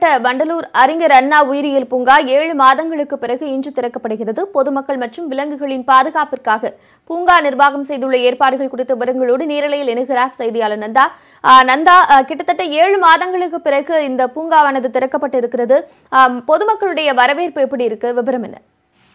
திறக்கப்பட்ட வண்டலூர் அறிஞர் அண்ணா உயிரியல் பூங்கா ஏழு மாதங்களுக்கு பிறகு இன்று திறக்கப்படுகிறது பொதுமக்கள் மற்றும் விலங்குகளின் பாதுகாப்பிற்காக பூங்கா நிர்வாகம் செய்துள்ள ஏற்பாடுகள் குறித்த விவரங்களோடு நேரலையில் இணைகிறார் செய்தியாளர் நந்தா ஆஹ் நந்தா ஆஹ் கிட்டத்தட்ட ஏழு மாதங்களுக்கு பிறகு இந்த பூங்காவானது திறக்கப்பட்டு இருக்கிறது ஆம், பொதுமக்களுடைய வரவேற்பு எப்படி இருக்கு விவரம் என்ன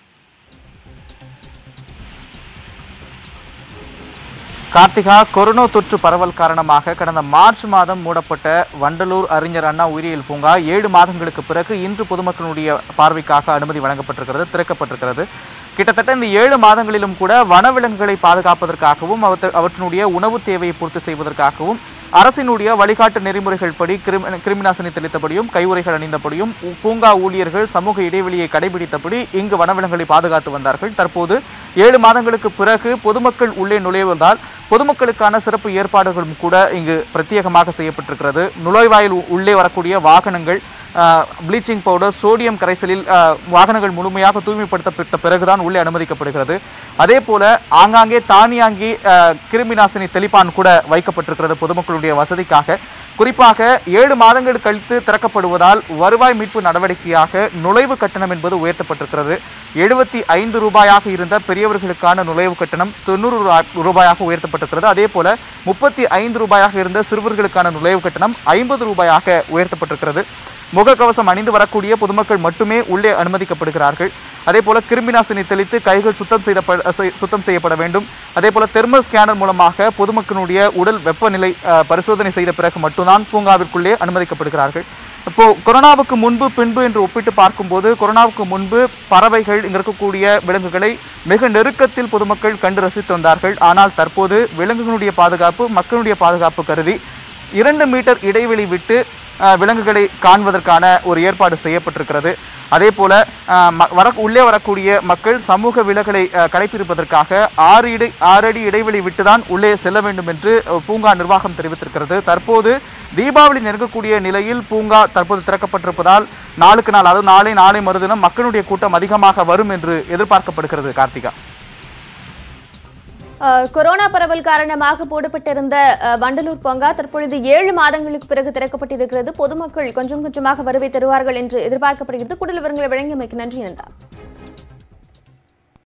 கார்த்திகா கொரோனா தொற்று பரவல் காரணமாக கடந்த மார்ச் மாதம் மூடப்பட்ட வண்டலூர் அறிஞர் அண்ணா உயிரியல் பூங்கா ஏழு மாதங்களுக்கு பிறகு இன்று பொதுமக்களுடைய பார்வைக்காக அனுமதி வழங்கப்பட்டிருக்கிறது திறக்கப்பட்டிருக்கிறது கிட்டத்தட்ட இந்த ஏழு மாதங்களிலும் கூட வனவிலங்குகளை பாதுகாப்பதற்காகவும் அவற்ற- அவற்றினுடைய உணவு தேவையை பூர்த்தி செய்வதற்காகவும் அரசினுடைய வழிகாட்டு நெறிமுறைகள் படி கிருமி கிருமிநாசினி தெளித்தபடியும் கையுறைகள் அணிந்தபடியும் பூ- பூங்கா ஊழியர்கள் சமூக இடைவெளியை கடைபிடித்தபடி இங்கு வனவிலங்குகளை பாதுகாத்து வந்தார்கள் தற்போது ஏழு மாதங்களுக்கு பிறகு பொதுமக்கள் உள்ளே நுழைவதால் பொதுமக்களுக்கான சிறப்பு ஏற்பாடுகளும் கூட இங்கு பிரத்யேகமாக செய்யப்பட்டிருக்கிறது நுழைவாயில் உ- உள்ளே வரக்கூடிய வாகனங்கள் ப்ளீச்சிங் பவுடர் சோடியம் கரைசலில் ஆஹ், வாகனங்கள் முழுமையாக தூய்மைப்படுத்தப்பட்ட பிறகுதான் உள்ளே அனுமதிக்கப்படுகிறது அதே போல ஆங்காங்கே தானியாங்கி ஆஹ், கிருமி நாசினி தெளிப்பான் கூட வைக்கப்பட்டிருக்கிறது பொதுமக்களுடைய வசதிக்காக குறிப்பாக ஏழு மாதங்கள் கழித்து திறக்கப்படுவதால் வருவாய் மீட்பு நடவடிக்கையாக நுழைவு கட்டணம் என்பது உயர்த்தப்பட்டிருக்கிறது எழுபத்தி ஐந்து ரூபாயாக இருந்த பெரியவர்களுக்கான நுழைவு கட்டணம் தொண்ணூறு ரூபா- ரூபாயாக உயர்த்தப்பட்டிருக்கிறது அதே போல முப்பத்தி ஐந்து ரூபாயாக இருந்த சிறுவர்களுக்கான நுழைவு கட்டணம் ஐம்பது ரூபாயாக உயர்த்தப்பட்டிருக்கிறது முகக்கவசம் அணிந்து வரக்கூடிய பொதுமக்கள் மட்டுமே உள்ளே அனுமதிக்கப்படுகிறார்கள் அதே போல கிருமிநாசினி தெளித்து கைகள் சுத்தம் செய்த சுத்தம் செய்யப்பட வேண்டும் அதே போல தெர்மல் ஸ்கேனர் மூலமாக பொதுமக்களுடைய உடல் வெப்பநிலை அஹ், பரிசோதனை செய்த பிறகு மட்டும்தான் பூங்காவிற்குள்ளே அனுமதிக்கப்படுகிறார்கள் இப்போ கொரோனாவுக்கு முன்பு பின்பு என்று ஒப்பிட்டு பார்க்கும்போது கொரோனாவுக்கு முன்பு பறவைகள் இங்க இருக்கக்கூடிய விலங்குகளை மிக நெருக்கத்தில் பொதுமக்கள் கண்டு ரசித்து வந்தார்கள் ஆனால் தற்போது விலங்குகளுடைய பாதுகாப்பு மக்களுடைய பாதுகாப்பு கருதி இரண்டு மீட்டர் இடைவெளி விட்டு அஹ், விலங்குகளை காண்பதற்கான ஒரு ஏற்பாடு செய்யப்பட்டிருக்கிறது அதே போல அஹ், ம- வர உள்ளே வரக்கூடிய மக்கள் சமூக விலகலை அஹ், கடைபிடிப்பதற்காக ஆறு இடை ஆறு அடி இடைவெளி விட்டுதான் உள்ளே செல்ல வேண்டும் என்று அஹ், பூங்கா நிர்வாகம் தெரிவித்திருக்கிறது தற்போது தீபாவளி நெருங்கக்கூடிய நிலையில் பூங்கா தற்போது திறக்கப்பட்டிருப்பதால் நாளுக்கு நாள் அதாவது நாளை நாளை மறுதினம் மக்களுடைய கூட்டம் அதிகமாக வரும் என்று எதிர்பார்க்கப்படுகிறது கார்த்திகா ஆஹ் கொரோனா பரவல் காரணமாக போடப்பட்டிருந்த ஆஹ், வண்டலூர் பூங்கா தற்பொழுது ஏழு மாதங்களுக்கு பிறகு திறக்கப்பட்டிருக்கிறது பொதுமக்கள் கொஞ்சம் கொஞ்சமாக வருகை தருவார்கள் என்று எதிர்பார்க்கப்படுகிறது கூடுதல் விவரங்களை வழங்கியமைக்கு நன்றி நந்தா